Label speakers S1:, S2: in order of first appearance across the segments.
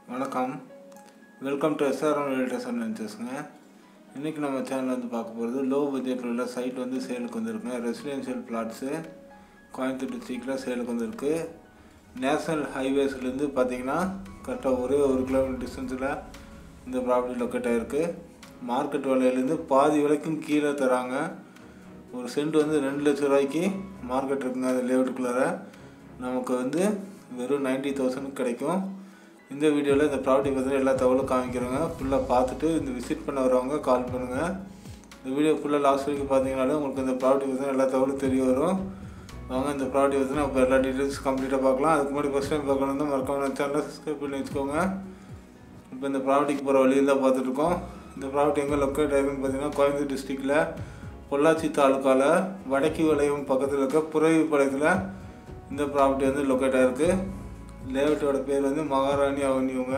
S1: வணக்கம் welcome to SRM realtors and வெஞ்சர்ஸுங்க இன்றைக்கி நம்ம சேனல் வந்து பார்க்க போகிறது லோ பட்ஜெட்டில் உள்ள சைட் வந்து சேலுக்கு வந்திருக்குங்க ரெசிடென்ஷியல் பிளாட்ஸு கோயம்புத்தூர் டிஸ்ட்ரிக்டில் சேலுக்கு வந்திருக்கு நேஷனல் ஹைவேஸ்லேருந்து பார்த்தீங்கன்னா கரெக்டாக ஒரே ஒரு கிலோமீட்டர் டிஸ்டன்ஸில் இந்த ப்ராப்பர்ட்டி லொக்கேட் ஆகிருக்கு மார்க்கெட் விலையிலேருந்து பாதி விலைக்கும் கீழே தராங்க ஒரு சென்ட் வந்து ரெண்டு லட்ச ரூபாய்க்கு மார்க்கெட் இருக்குங்க அது லேஅவுட்டுக்குள்ளார நமக்கு வந்து வெறும் நைன்டி தௌசண்ட் கிடைக்கும் இந்த வீடியோவில் இந்த ப்ராப்பர்ட்டி பற்றி எல்லா தகவலும் காமிக்கிறோங்க ஃபுல்லாக பார்த்துட்டு இந்த விசிட் பண்ண வரவங்க கால் பண்ணுங்கள் இந்த வீடியோ ஃபுல்லாக லாஸ்ட் வரைக்கும் பார்த்தீங்கனாலே உங்களுக்கு இந்த ப்ராப்பர்ட்டி பற்றி எல்லா தகவலும் தெரிய வரும் வாங்க இந்த ப்ராப்பர்ட்டி பற்றி நம்ம எல்லா டீட்டெயில்ஸ் கம்ப்ளீட்டாக பார்க்கலாம் அதுக்கு முன்னாடி ஃபஸ்ட் டைம் பார்க்கணும் மறக்காம சேனலை சப்ஸ்கிரைப் பண்ணி வச்சுக்கோங்க இப்போ இந்த ப்ராப்பர்ட்டிக்கு போகிற வழியில் தான் பார்த்துட்ருக்கோம் இந்த ப்ராப்பர்ட்டி எங்கே லொக்கேட் ஆகிருக்குன்னு பார்த்தீங்கன்னா கோயம்புத்தூர் டிஸ்ட்ரிக்டில் பொள்ளாச்சி தாலுக்காவில் வடக்கி வளையம் பக்கத்தில் இருக்க புறவிப்பாளையத்தில் இந்த ப்ராப்பர்ட்டி வந்து லொக்கேட் ஆகிருக்கு லேஅவுட்டோட பேர் வந்து மகாராணி அவென்யூங்க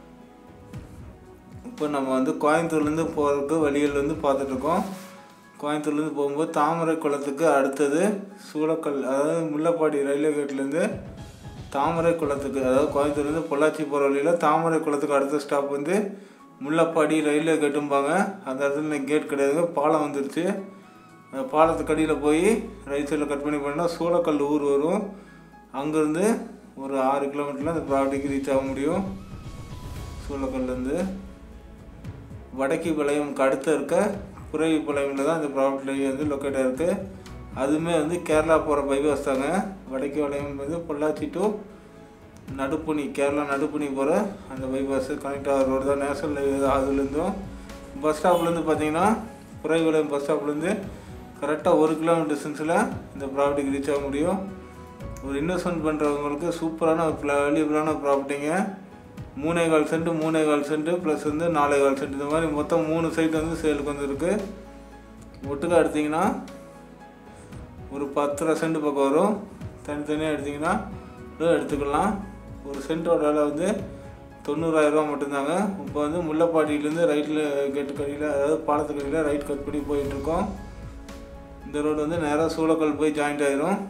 S1: இப்போ நம்ம வந்து கோயம்புத்தூர்லேருந்து போகிறதுக்கு வழியில் வந்து பார்த்துட்ருக்கோம் கோயம்புத்தூர்லேருந்து போகும்போது தாமரை குளத்துக்கு அடுத்தது சூளக்கல் அதாவது முல்லப்பாடி ரயில்வே கேட்லேருந்து தாமரை குளத்துக்கு அதாவது கோயம்புத்தூர்லேருந்து பொள்ளாச்சி போகிற வழியில் தாமரை குளத்துக்கு அடுத்த ஸ்டாப் வந்து முல்லப்பாடி ரயில்வே கேட்டும்பாங்க அந்த இடத்துல கேட் கிடையாதுங்க பாலம் வந்துருச்சு அந்த பாலத்துக்கு அடியில் போய் ரைட் சைடில் கட் பண்ணி போனால் சூளக்கல் ஊர் வரும் அங்கேருந்து ஒரு ஆறு கிலோமீட்டரில் அந்த ப்ராப்பர்ட்டிக்கு ரீச் ஆக முடியும் சூளக்கல்லேருந்து வடக்கி பாளையம்க்கு அடுத்த இருக்க புறவி பாளையமில் தான் இந்த ப்ராப்பர்ட்டி வந்து லொக்கேட் ஆகிருக்கு அதுவுமே வந்து கேரளா போகிற பைபாஸ் தாங்க வடக்கி பாளையம் வந்து பொள்ளாச்சி டு நடுப்புனி கேரளா நடுப்புனி போகிற அந்த பைபாஸ் கனெக்ட் ஆகிற ரோடு தான் நேஷனல் அதுலேருந்தும் பஸ் ஸ்டாப்லேருந்து பார்த்தீங்கன்னா புறவிபாளையம் பஸ் ஸ்டாப்லேருந்து கரெக்டாக ஒரு கிலோமீட்டர் டிஸ்டன்ஸில் இந்த ப்ராப்பர்ட்டிக்கு ரீச் ஆக முடியும் ஒரு இன்வெஸ்ட்மெண்ட் பண்ணுறவங்களுக்கு சூப்பரான ஒரு வேல்யூபிளான ப்ராப்பர்ட்டிங்க மூணே கால் சென்ட் மூணே கால் சென்ட் ப்ளஸ் வந்து நாலே கால் சென்ட் இந்த மாதிரி மொத்தம் மூணு சைட் வந்து சேலுக்கு வந்துருக்கு ஒட்டுக்கா எடுத்திங்கன்னா ஒரு பத்தரை சென்ட் பக்கம் வரும் தனித்தனியாக எடுத்திங்கன்னா எடுத்துக்கலாம் ஒரு சென்ட்டோட விலை வந்து தொண்ணூறாயிரரூவா மட்டும்தாங்க இப்போ வந்து முல்லைப்பாடியிலேருந்து ரைட்டில் கேட்டு கடியில் அதாவது பாலத்துக்கு கடியில் ரைட் கட் பண்ணி போயிட்டுருக்கோம் இந்த ரோடு வந்து நேராக சூளக்கல் போய் ஜாயிண்ட் ஆயிரும்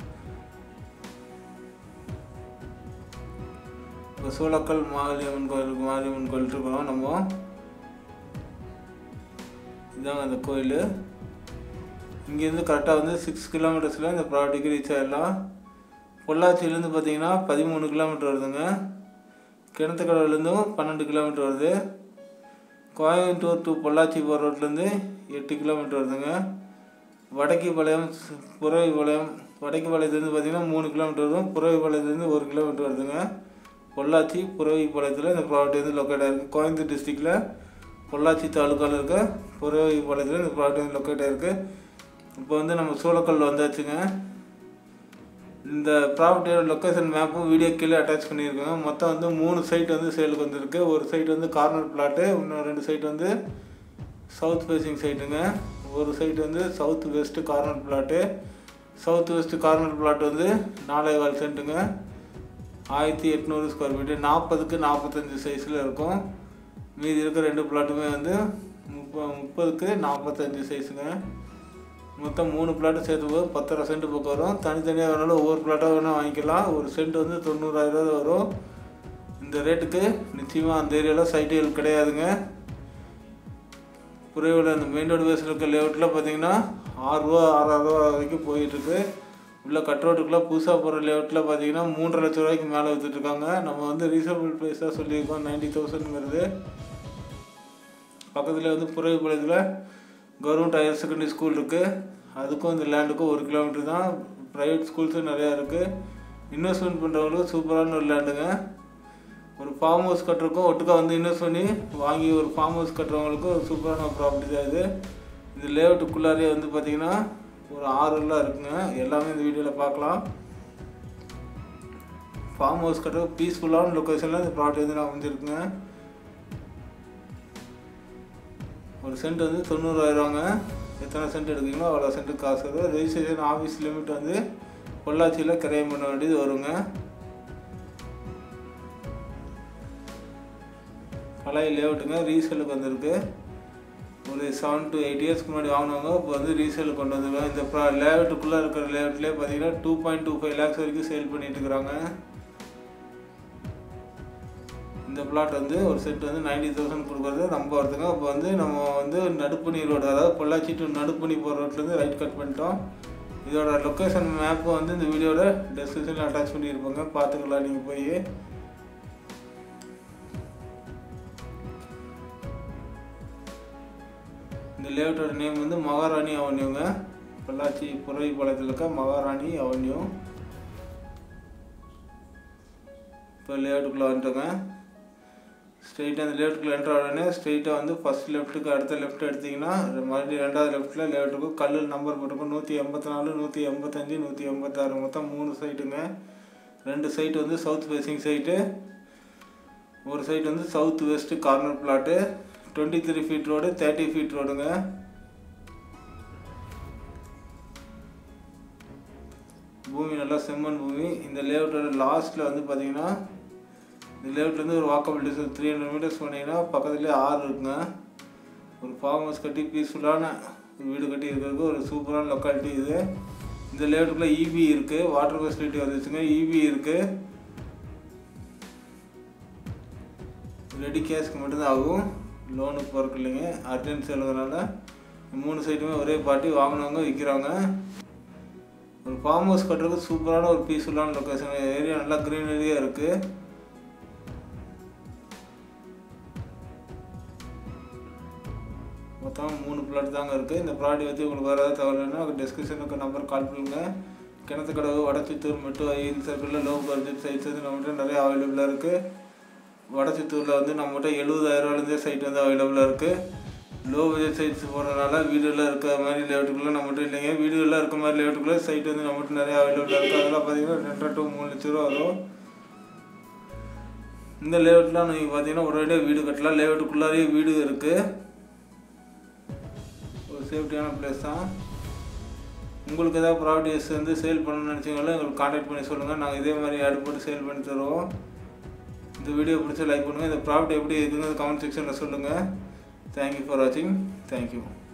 S1: இப்போ சூளக்கல் மாரியம்மன் கோயிலுக்கு மாரியம்மன் கோயில் இருக்கிறோம் நம்ம இதாங்க அந்த கோயில் இங்கேருந்து கரெக்டாக வந்து சிக்ஸ் கிலோமீட்டர்ஸில் இந்த ப்ராப்பர்ட்டிக்கு ரீச் ஆகிடலாம் பொள்ளாச்சியிலேருந்து பார்த்தீங்கன்னா பதிமூணு கிலோமீட்டர் வருதுங்க கிணத்துக்கடவுலேருந்தும் பன்னெண்டு கிலோமீட்டர் வருது கோயம்புத்தூர் டு பொள்ளாச்சி போகிற ரோட்லேருந்து எட்டு கிலோமீட்டர் வருதுங்க வடக்கிபாளையம் புறவிபாளையம் வடக்கிபாளையத்துலேருந்து பார்த்தீங்கன்னா மூணு கிலோமீட்டர் வரும் புறவிபாளையத்துலேருந்து ஒரு கிலோமீட்டர் வருதுங்க பொள்ளாச்சி புறவிபாளையத்தில் இந்த ப்ராப்பர்ட்டி வந்து லொக்கேட் ஆகிருக்கு கோயம்புத்தூர் டிஸ்ட்ரிக்டில் பொள்ளாச்சி தாலுக்காவில் இருக்க புறவிபாளையத்தில் இந்த ப்ராப்பர்ட்டி வந்து லொக்கேட் ஆகிருக்கு இப்போ வந்து நம்ம சூளக்கல் வந்தாச்சுங்க இந்த ப்ராப்பர்ட்டியோட லொக்கேஷன் மேப்பும் வீடியோ கீழே அட்டாச் பண்ணியிருக்கோங்க மொத்தம் வந்து மூணு சைட் வந்து சேலுக்கு வந்திருக்கு ஒரு சைட் வந்து கார்னர் பிளாட்டு இன்னும் ரெண்டு சைட் வந்து சவுத் ஃபேஸிங் சைட்டுங்க ஒரு சைட் வந்து south west corner plot south west corner plot வந்து நாலே கால் சென்ட்டுங்க ஆயிரத்தி எட்நூறு ஸ்கொயர் ஃபீட்டு நாற்பதுக்கு நாற்பத்தஞ்சு சைஸில் இருக்கும் மீதி இருக்கிற ரெண்டு பிளாட்டுமே வந்து முப்ப முப்பதுக்கு நாற்பத்தஞ்சு சைஸுங்க மொத்தம் மூணு பிளாட்டு சேர்த்து போது பத்தரை சென்ட் பக்கம் வரும் தனித்தனியாக வேணாலும் ஒவ்வொரு பிளாட்டாக வேணால் வாங்கிக்கலாம் ஒரு சென்ட் வந்து தொண்ணூறாயிரம் வரும் இந்த ரேட்டுக்கு நிச்சயமாக அந்த ஏரியாவில் சைட்டுகள் கிடையாதுங்க புறையோட அந்த மெயின் ரோடு பேஸில் இருக்க லேஅவுட்டில் பார்த்தீங்கன்னா ஆறுரூவா ஆறாயிரரூவா வரைக்கும் போயிட்டுருக்கு உள்ள கட் ரோட்டுக்குள்ளே புதுசாக போகிற லேஅவுட்டில் பார்த்தீங்கன்னா மூன்றரை லட்ச ரூபாய்க்கு மேலே விற்றுட்ருக்காங்க நம்ம வந்து ரீசனபிள் ப்ரைஸாக சொல்லியிருக்கோம் நைன்டி தௌசண்ட்ங்கிறது பக்கத்தில் வந்து புறவிப்பாளையத்தில் கவர்மெண்ட் ஹையர் செகண்டரி ஸ்கூல் இருக்குது அதுக்கும் இந்த லேண்டுக்கும் ஒரு கிலோமீட்டர் தான் ப்ரைவேட் ஸ்கூல்ஸும் நிறையா இருக்குது இன்வெஸ்ட்மெண்ட் பண்ணுறவங்களுக்கு சூப்பரான ஒரு லேண்டுங்க ஒரு ஃபார்ம் ஹவுஸ் கட்டுறக்கும் ஒட்டுக்கா வந்து இன்வெஸ்ட் பண்ணி வாங்கி ஒரு ஃபார்ம் ஹவுஸ் கட்டுறவங்களுக்கும் ஒரு சூப்பரான ப்ராப்பர்ட்டி தான் இது இந்த லேஅவுட்டுக்குள்ளாரே வந்து பார்த்திங்கன்னா ஒரு ஆறுலாம் இருக்குங்க எல்லாமே இந்த வீடியோவில் பார்க்கலாம் ஃபார்ம் ஹவுஸ் கட்டுற பீஸ்ஃபுல்லான லொக்கேஷனில் இந்த ப்ராப்பர்ட்டி வந்து நான் வந்துருக்குங்க ஒரு சென்ட் வந்து தொண்ணூறாயிரங்க எத்தனை சென்ட் எடுக்கிறீங்களோ அவ்வளோ சென்ட் காசு வரும் ரெஜிஸ்ட்ரேஷன் ஆஃபீஸ் லிமிட் வந்து பொள்ளாச்சியில் கிரையம் பண்ண வேண்டியது வருங்க பழைய லேஅவுட்டுங்க ரீசேலுக்கு வந்திருக்கு ஒரு செவன் டு எயிட் இயர்ஸ்க்கு முன்னாடி வாங்கினவங்க இப்போ வந்து ரீசேல் கொண்டு வந்துருக்காங்க இந்த ப்ரா லேஅவுட்டுக்குள்ளே இருக்கிற லேஅவுட்லேயே பார்த்தீங்கன்னா two point two five lakhs வரைக்கும் சேல் பண்ணிட்டு இருக்கிறாங்க இந்த பிளாட் வந்து ஒரு செட் வந்து நைன்டி தௌசண்ட் கொடுக்குறது ரொம்ப வருதுங்க இப்போ வந்து நம்ம வந்து நடுப்பணி ரோடு அதாவது பொள்ளாச்சி டு நடுப்பணி போகிற ரோட்லேருந்து ரைட் கட் பண்ணிட்டோம் இதோட லொக்கேஷன் மேப்பு வந்து இந்த வீடியோட டெஸ்கிரிப்ஷனில் அட்டாச் பண்ணியிருப்பாங்க பார்த்துக்கலாம் நீங்கள் போய் இந்த லேஅவுட்டோட நேம் வந்து மகாராணி அவன்யூங்க பொள்ளாச்சி புறவைப்பாளையத்தில் இருக்க மகாராணி அவன்யூ இப்போ லேஅவுட்டுக்குள்ளே வந்துட்டோங்க ஸ்ட்ரெயிட்டாக அந்த லேஅவுட்டுக்குள்ளே என்ட்ரு உடனே ஸ்ட்ரெயிட்டாக வந்து ஃபஸ்ட் லெஃப்ட்டுக்கு அடுத்த லெஃப்ட் எடுத்திங்கன்னா மறுபடியும் ரெண்டாவது லெஃப்ட்டில் லேஅவுட்டுக்கு கல் நம்பர் போட்டுருக்கோம் நூற்றி எண்பத்தி நாலு நூற்றி எண்பத்தஞ்சு நூற்றி எண்பத்தாறு மொத்தம் மூணு சைட்டுங்க ரெண்டு சைட்டு வந்து சவுத் ஃபேஸிங் சைட்டு ஒரு சைடு வந்து south west corner plot twenty three feet road thirty feet ரோடுங்க பூமி நல்லா செம்மண் பூமி இந்த லேஅவுட்டோட லாஸ்ட்டில் வந்து பார்த்தீங்கன்னா இந்த லேஅவுட்லேருந்து ஒரு walkable distance three hundred metres போனீங்கன்னா பக்கத்துலேயே ஆறு இருக்குங்க ஒரு ஃபார்ம் ஹவுஸ் கட்டி பீஸ்ஃபுல்லான ஒரு வீடு கட்டி இருக்கிறதுக்கு ஒரு சூப்பரான லொக்காலிட்டி இது இந்த லேஅவுட்டுக்குள்ளே இபி இருக்குது வாட்டர் ஃபெசிலிட்டி வந்துச்சுங்க இபி இருக்குது ரெடி கேஷ்க்கு மட்டும்தான் ஆகும் லோனுக்கு போகிறக்கு இல்லைங்க அர்ஜென்ட் செலவுனால மூணு சைட்டுமே ஒரே பார்ட்டி வாங்கினவங்க விற்கிறாங்க ஒரு ஃபார்ம் ஹவுஸ் கட்டுறதுக்கு சூப்பரான ஒரு பீஸ்ஃபுல்லான லொக்கேஷன் ஏரியா நல்லா க்ரீனரியாக இருக்குது மொத்தம் மூணு பிளாட் தாங்க இருக்குது இந்த ப்ராடக்ட் பற்றி உங்களுக்கு வேறு ஏதாவது தகவல்னா டிஸ்கிரிப்ஷனுக்கு நம்பர் கால் பண்ணுங்கள் கிணத்துக்கடவு வடச்சித்தூர் மெட்டு ஐயில் சர்க்கிளில் லோ பட்ஜெட் சைட்ஸ் வந்து நம்மகிட்ட நிறைய அவைலபிளாக இருக்குது வடச்சித்தூரில் வந்து நம்மகிட்ட எழுபதாயிரரூவாலேருந்தே சைட் வந்து அவைலபிளாக இருக்குது லோ பட்ஜெட் சைட்ஸ் போடுறதுனால வீடியோவில் இருக்க மாதிரி லேஅவுட்டுக்குள்ளே நம்மகிட்ட இல்லைங்க வீடியோவில் இருக்க மாதிரி லேஅவுட்டுக்குள்ளே சைட் வந்து நம்மகிட்ட நிறைய அவைலபிளாக இருக்குது அதெல்லாம் பார்த்தீங்கன்னா ரெண்டரை டு மூணு லட்ச ரூபா வரும் இந்த லேஅவுட்லாம் நீங்கள் பார்த்தீங்கன்னா ஒரேடியாக வீடு கட்டலாம் லேஅவுட்டுக்குள்ளாரையே வீடு இருக்குது ஒரு சேஃப்டியான பிளேஸ் தான் உங்களுக்கு ஏதாவது ப்ராப்பர்ட்டிஸ் வந்து சேல் பண்ணணும்னு நினச்சிங்களோ எங்களுக்கு காண்டாக்ட் பண்ணி சொல்லுங்கள் நாங்கள் இதே மாதிரி ஆட் போட்டு சேல் பண்ணி தருவோம் இந்த வீடியோ பிடிச்சா லைக் பண்ணுங்கள் இந்த ப்ராடக்ட் எப்படி இருக்குங்கிறது கமெண்ட் செக்ஷனில் சொல்லுங்கள் தேங்க்யூ ஃபார் வாட்சிங் தேங்க்யூ